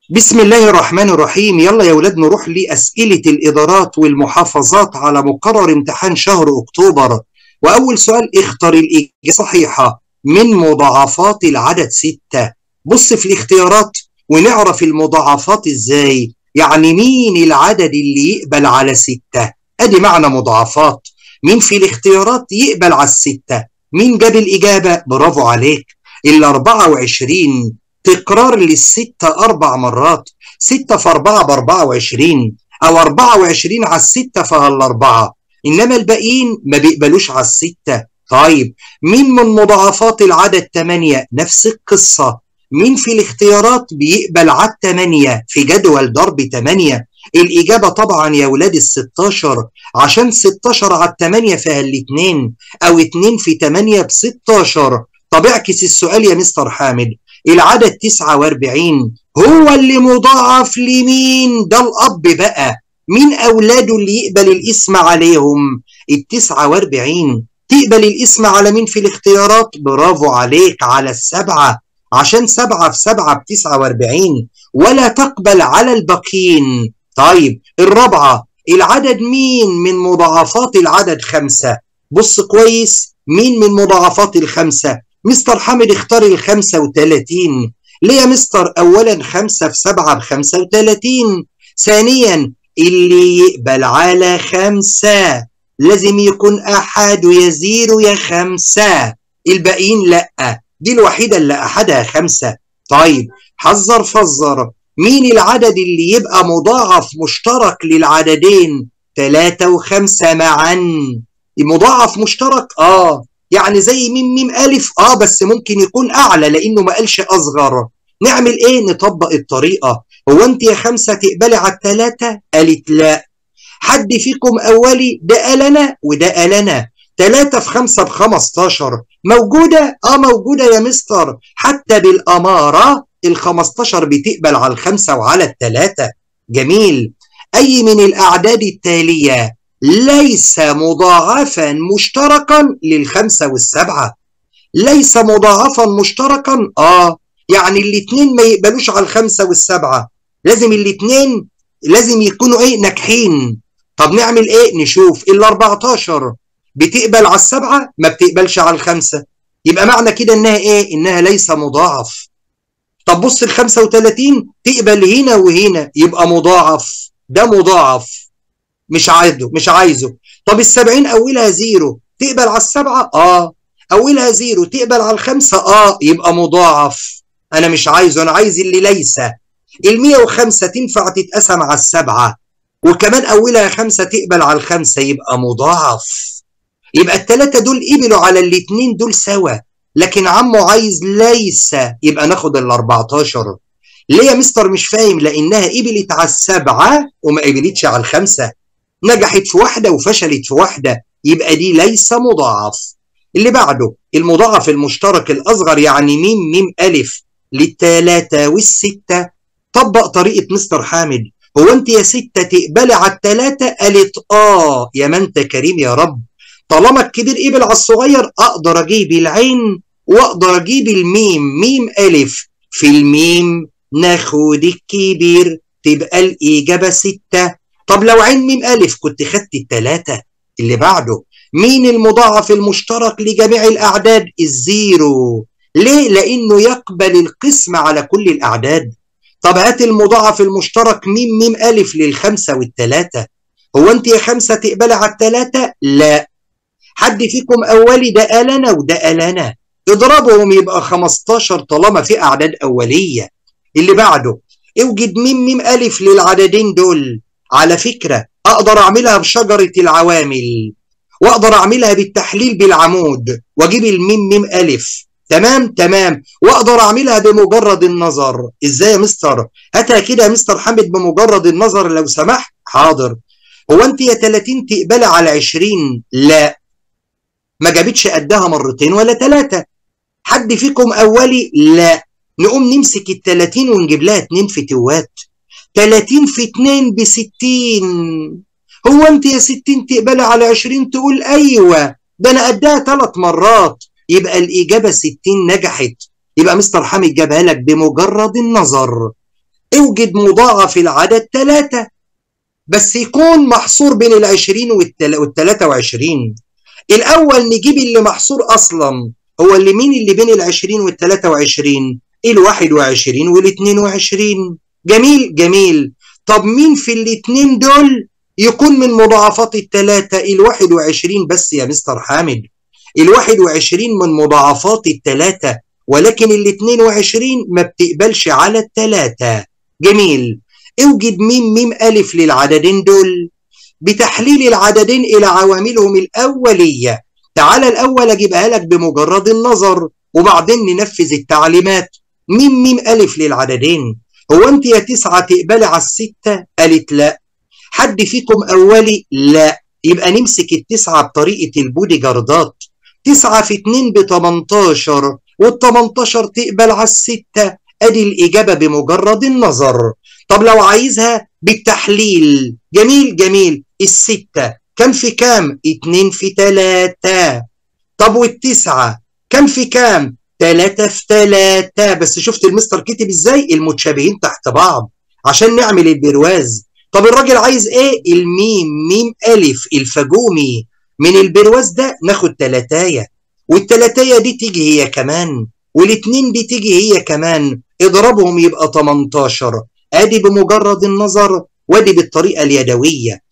بسم الله الرحمن الرحيم يلا يا ولاد نروح لأسئلة الإدارات والمحافظات على مقرر امتحان شهر أكتوبر وأول سؤال اختر الإجابة الصحيحة من مضاعفات العدد ستة بص في الاختيارات ونعرف المضاعفات إزاي يعني مين العدد اللي يقبل على ستة أدي معنى مضاعفات مين في الاختيارات يقبل على الستة مين جاب الإجابة برافو عليك ال 24 تكرار للستة أربع مرات ستة في أربعة بأربعة وعشرين أو أربعة وعشرين على الستة فهالأربعة إنما الباقيين ما بيقبلوش على الستة طيب مين من مضاعفات العدد تمانية نفس القصة مين في الاختيارات بيقبل على التمانية في جدول ضرب تمانية الإجابة طبعا يا ولاد الستاشر عشان ستاشر على التمانية فيها الاتنين أو اتنين في تمانية بستاشر طب اعكس السؤال يا مستر حامد العدد 49 هو اللي مضاعف لمين ده الأب بقى مين أولاده اللي يقبل الاسم عليهم ال 49 تقبل الاسم على مين في الاختيارات برافو عليك على السبعة عشان سبعة في سبعة ب 49 ولا تقبل على الباقيين طيب الرابعة العدد مين من مضاعفات العدد خمسة بص كويس مين من مضاعفات الخمسة مستر حامد اختار ال 35 ليه يا مستر اولا 5 في 7 ب 35 ثانيا اللي يقبل على خمسة لازم يكون احد يا زيرو يا خمسة الباقيين لا دي الوحيدة اللي احدها خمسة طيب حذر فزر مين العدد اللي يبقى مضاعف مشترك للعددين ثلاثة وخمسة معا مضاعف مشترك اه يعني زي ميم ميم ألف آه بس ممكن يكون أعلى لأنه ما قالش أصغر نعمل إيه نطبق الطريقة هو أنت يا خمسة تقبلي على التلاتة قالت لا حد فيكم أولي ده قال أنا وده قال أنا تلاتة في خمسة بخمستاشر موجودة؟ آه موجودة يا مستر حتى بالأمارة الخمستاشر بتقبل على الخمسة وعلى التلاتة جميل أي من الأعداد التالية ليس مضاعفا مشتركا للخمسة والسبعة ليس مضاعفا مشتركا اه يعني الاتنين ما يقبلوش على الخمسة والسبعة لازم الاتنين لازم يكونوا ايه ناجحين طب نعمل ايه نشوف ال 14 بتقبل على السبعة ما بتقبلش على الخمسة يبقى معنى كده انها ايه انها ليس مضاعف طب بص ال 35 تقبل هنا وهنا يبقى مضاعف ده مضاعف مش عايزه مش عايزه طب السبعين أولها زيرو تقبل على السبعة؟ آه أولها زيرو تقبل على الخمسة؟ آه يبقى مضاعف أنا مش عايزه أنا عايز اللي ليس المية وخمسة تنفع تتقسم على السبعة وكمان أولها خمسة تقبل على الخمسة يبقى مضاعف يبقى التلاتة دول قبلوا على الاتنين دول سوا لكن عمه عايز ليس يبقى ناخد ال 14 ليه يا مستر مش فاهم لانها قبلت على السبعه وما قبلتش على الخمسه نجحت في واحدة وفشلت في واحدة يبقى دي ليس مضاعف اللي بعده المضاعف المشترك الأصغر يعني ميم ميم ألف للتلاتة والستة طبق طريقة مستر حامد هو أنت يا ستة تقبلي على التلاتة قالت آه يا ما أنت كريم يا رب طالما الكبير قبل على الصغير أقدر أجيب العين وأقدر أجيب الميم ميم ألف في الميم ناخد الكبير تبقى الإجابة ستة طب لو عين ميم ألف كنت خدت التلاتة اللي بعده مين المضاعف المشترك لجميع الأعداد الزيرو ليه لأنه يقبل القسم على كل الأعداد طب هات المضاعف المشترك ميم ميم ألف للخمسة والتلاتة هو أنت يا خمسة تقبلي على التلاتة لا حد فيكم أولي ده قال أنا وده قال أنا اضربهم يبقى 15 طالما في أعداد أولية اللي بعده اوجد ميم ميم ألف للعددين دول على فكرة أقدر أعملها بشجرة العوامل وأقدر أعملها بالتحليل بالعمود وأجيب الميم ميم ألف تمام تمام وأقدر أعملها بمجرد النظر إزاي يا مستر هاتها كده يا مستر حامد بمجرد النظر لو سمحت حاضر هو أنت يا 30 تقبلي على 20 لا ما جابتش قدها مرتين ولا ثلاثة حد فيكم أولي لا نقوم نمسك ال 30 ونجيب لها اتنين فتوات 30 في 2 ب 60 هو انت يا 60 تقبلي على 20 تقول ايوه ده انا قدها ثلاث مرات يبقى الاجابه 60 نجحت يبقى مستر حامد جابها لك بمجرد النظر اوجد مضاعف العدد ثلاثة بس يكون محصور بين العشرين والتلاتة وعشرين الأول نجيب اللي محصور أصلا هو اللي مين اللي بين العشرين والتلاتة وعشرين الواحد وعشرين والاتنين وعشرين جميل جميل طب مين في الاتنين دول يكون من مضاعفات التلاتة الواحد وعشرين بس يا مستر حامد الواحد وعشرين من مضاعفات التلاتة ولكن الاتنين وعشرين ما بتقبلش على التلاتة جميل اوجد ميم ميم ألف للعددين دول بتحليل العددين إلى عواملهم الأولية تعال الأول أجيبها لك بمجرد النظر وبعدين ننفذ التعليمات ميم ميم ألف للعددين هو أنت يا تسعة تقبلي على الستة قالت لا حد فيكم أولي لا يبقى نمسك التسعة بطريقة البودي جاردات تسعة في اتنين بتمنتاشر والتمنتاشر تقبل على الستة أدي الإجابة بمجرد النظر طب لو عايزها بالتحليل جميل جميل الستة كم في كام؟ اتنين في تلاتة طب والتسعة كم في كام؟ تلاتة في تلاتة بس شفت المستر كتب ازاي؟ المتشابهين تحت بعض عشان نعمل البرواز طب الراجل عايز ايه؟ الميم ميم ألف الفجومي من البرواز ده ناخد تلاتاية والتلاتاية دي تيجي هي كمان والاتنين دي تيجي هي كمان اضربهم يبقى 18 ادي بمجرد النظر وادي بالطريقة اليدوية